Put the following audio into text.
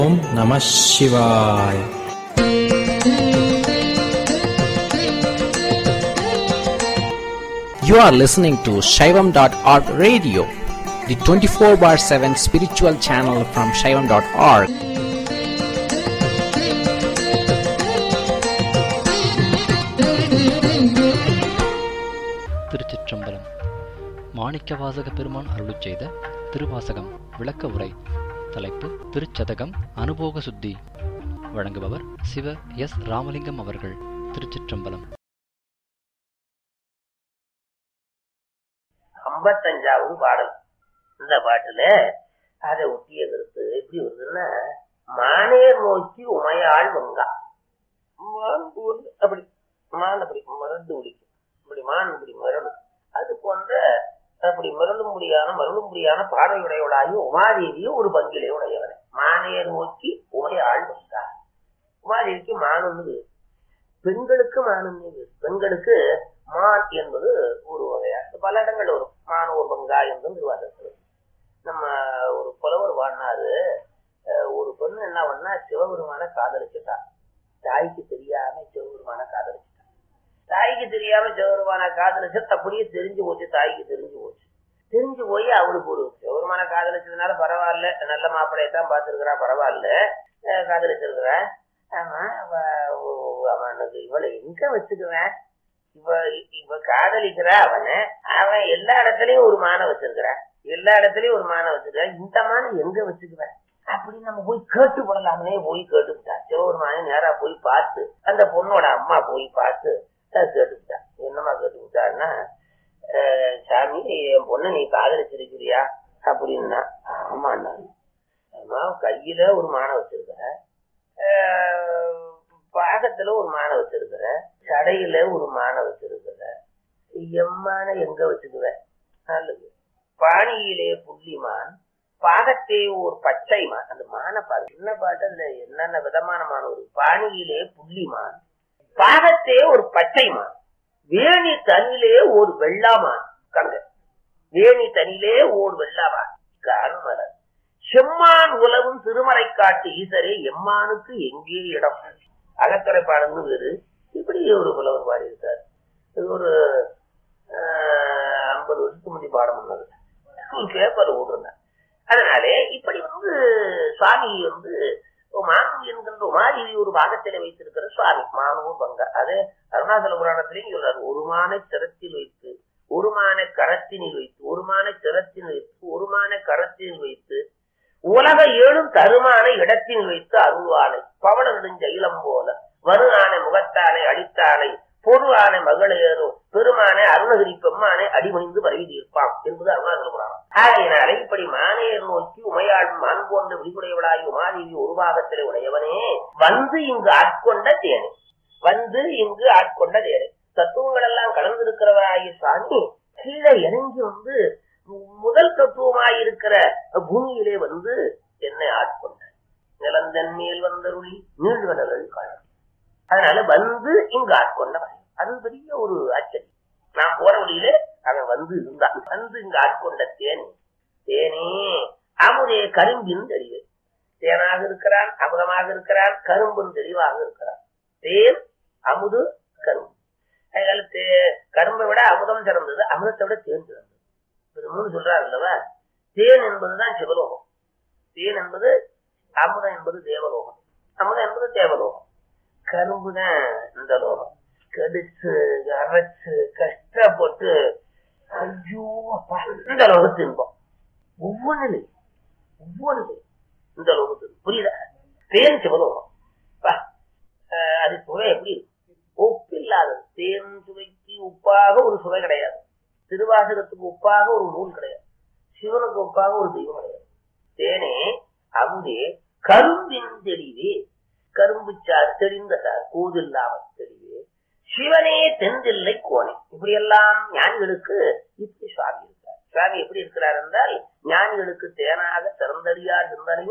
ஓம் நம சிவாய் You are listening to Shaivam.org radio, the 24 bar 7 spiritual channel from Shaivam.org. திருச்சிற்றம்பலம் மாணிக்கவாசக பெருமான் அருளுச் செய்த திருவாசகம் விளக்க உரை தலைப்பு திருச்சதகம் அனுபோக சுத்தி வழங்குபவர் சிவ எஸ் ராமலிங்கம் அவர்கள் திருச்சிற்றம்பலம் ஐம்பத்தஞ்சாவது பாடல் இந்த பாட்டுல அதை ஒட்டிய கருத்து எப்படி வருதுன்னா மானேர் நோக்கி உமையாள் வங்கா மான் போல் அப்படி மான் அப்படி மறந்து பிடிக்கும் இப்படி மான் இப்படி மரணும் அது போன்ற அப்படி மருளும்படியான மருளும்படியான பார்வையுடையவளாகி உமாதேவியும் ஒரு பங்கிலே உடையவனை மானேர் நோக்கி உமையாள் வங்கா உமாதேவிக்கு மானுன்னு பேரு. பெண்களுக்கு மானுன்னு பேரு. பெண்களுக்கு மான் என்பது ஒரு வகையா பல இடங்கள்ல வரும் மான் ஒரு பங்கா என்றும் திருவாசகத்தில் நம்ம ஒரு புலவர் வாழ்னாரு அஹ் ஒரு பொண்ணு என்ன பண்ணா சிவபெருமான காதலிச்சுட்டா தாய்க்கு தெரியாம சிவபெருமான காதலிச்சுட்டா தாய்க்கு தெரியாம சிவபெருமான காதலிச்சு அப்படியே தெரிஞ்சு போச்சு தாய்க்கு தெரிஞ்சு போச்சு தெரிஞ்சு போய் அவளுக்கு ஒரு சிவபெருமான காதலிச்சதுனால பரவாயில்ல நல்ல மாப்பிள்ளையை தான் பார்த்துருக்கிறா பரவாயில்ல அஹ் காதலிச்சிருக்கிறா ஆமா அவ- ஓ- அவனுக்கு இவளை எங்க வச்சுக்குவேன் இவ இவ காதலிக்கிறா அவனை அவன் எல்லா இடத்துலயும் ஒரு மான வச்சிருக்கிறான் எல்லா இடத்துலயும் ஒரு மான வச்சிருக்கான் இந்த மான எங்க வச்சுக்குவேன் அப்படின்னு நம்ம போய் கேட்டு போடலாமனே போய் கேட்டுக்கிட்டா சிவபெருமானே நேரா போய் பார்த்து அந்த பொண்ணோட அம்மா போய் பார்த்து அஹ் கேட்டுக்கிட்டா என்னம்மா கேட்டுக்கிட்டான்னா அஹ் சாமி என் பொண்ணை நீ காதலிச்சிருக்கிறியா அப்படின்னா ஆமாண்ணா அம்மா கையில ஒரு மானை வச்சிருக்கிற ஆஹ் பாகத்துல ஒரு மானை வச்சிருக்கிற சடையில ஒரு மானை வச்சிருக்கிற எம்மான எங்க வச்சுக்குவ நல்லது பாணியிலே புள்ளிமான் பாகத்தே ஒரு பச்சை மான் அந்த மானை பாரு என்ன பாட்டு அதுல என்னென்ன விதமான மான் ஒரு பாணியிலே புள்ளிமான் பாகத்தே ஒரு பச்சை மான் வேணி தனிலே ஒரு வெள்ளாமான் கங்க வேணி தனிலே ஓர் வெள்ளாமான் காணுமலர் செம்மான் உலவும் திருமறை காட்டு ஈசரே எம்மானுக்கு எங்கே இடம் அகத்தரை பாடல்னு வேறு இப்படி ஒரு புலவர் பாடியிருக்கார் இது ஒரு ஐம்பது வருஷத்துக்கு முந்தி பாடம் பண்ணது பேப்பர் ஓட்டுருந்தேன் அதனாலே இப்படி வந்து சுவாமி வந்து மானு என்கின்ற உமாதேவி ஒரு பாகத்திலே வைத்திருக்கிற சுவாமி மானு பங்க அதே அருணாச்சல புராணத்திலையும் சொல்றாரு ஒரு மானை சிரத்தில் வைத்து ஒரு மானை கரத்தினில் வைத்து ஒரு மானை சிரத்தினில் வைத்து ஒரு மானை கரத்தினில் வைத்து உலக ஏழும் தருமான இடத்தில் வைத்து அருள்வானை பவள நெடுஞ்செயிலம் போல வரு ஆனை முகத்தானை அழித்தானை பொரு ஆனை மகளேறும் பெருமானை அருணகிரி பெம்மானை அடிமணிந்து பரவி தீர்ப்பான் என்பது அருணாச்சல புராணம் ஆகையினாலே இப்படி மானையர் நோக்கி உமையாள் மான் போன்ற விழிப்புடையவளாகி உமாதேவி ஒரு பாகத்திலே உடையவனே வந்து இங்கு ஆட்கொண்ட தேனே வந்து இங்கு ஆட்கொண்ட தேனே தத்துவங்கள் எல்லாம் கலந்திருக்கிறவராகிய சுவாமி கீழே இறங்கி வந்து முதல் தத்துவமாயிருக்கிற பூமியிலே வந்து என்னை ஆட்கொண்ட நிலந்தன் மேல் வந்தருளி நீழ்வனர்கள் காணும் அதனால வந்து இங்கு ஆட்கொண்டவன் அது பெரிய ஒரு ஆச்சரியம் நான் போற வழியில அவன் வந்து இருந்தான் வந்து இங்கு ஆட்கொண்ட தேனே தேனே அமுதே கரும்பின் தெளிவு தேனாக இருக்கிறான் அமுதமாக இருக்கிறான் கரும்பும் தெளிவாக இருக்கிறான் தேன் அமுது கரும்பு அதனால தே- கரும்பை விட அமுதம் சிறந்தது அமுதத்தை விட தேன் சிறந்தது இது மூணு சொல்றாரு அல்லவா தேன் என்பதுதான் சிவலோகம் தேன் என்பது அமுதம் என்பது தேவலோகம் அமுதம் என்பது தேவலோகம் கரும்பு தான் இந்த லோகம் கடிச்சு அரைச்சு கஷ்டப்பட்டு ஐயோ அப்பா, இந்த லோகத்து இன்பம் ஒவ்வொன்றிலும் ஒவ்வொன்றிலும் இந்த லோகத்து புரியுதா தேன் சிவலோகம் பா, அஹ் அது சுவை எப்படி இருக்கு ஒப்பில்லாதது தேன் சுவைக்கு உப்பாக ஒரு சுவை கிடையாது திருவாசகத்துக்கு ஒப்பாக ஒரு நூல் கிடையாது சிவனுக்கு ஒப்பாக ஒரு தெய்வம் கிடையாது தேனே அமுதே கரும்பின் தெளிவே கரும்பு சார் தெளிந்த சார் கூதில்லாமல் தெளிவே சிவனே தென்தில்லை கோணே இப்படி எல்லாம் ஞானிகளுக்கு இப்படி சுவாமி இருக்கிறார் சுவாமி எப்படி இருக்கிறார் என்றால் ஞானிகளுக்கு தேனாக சிறந்தடியார் சிந்தனையும்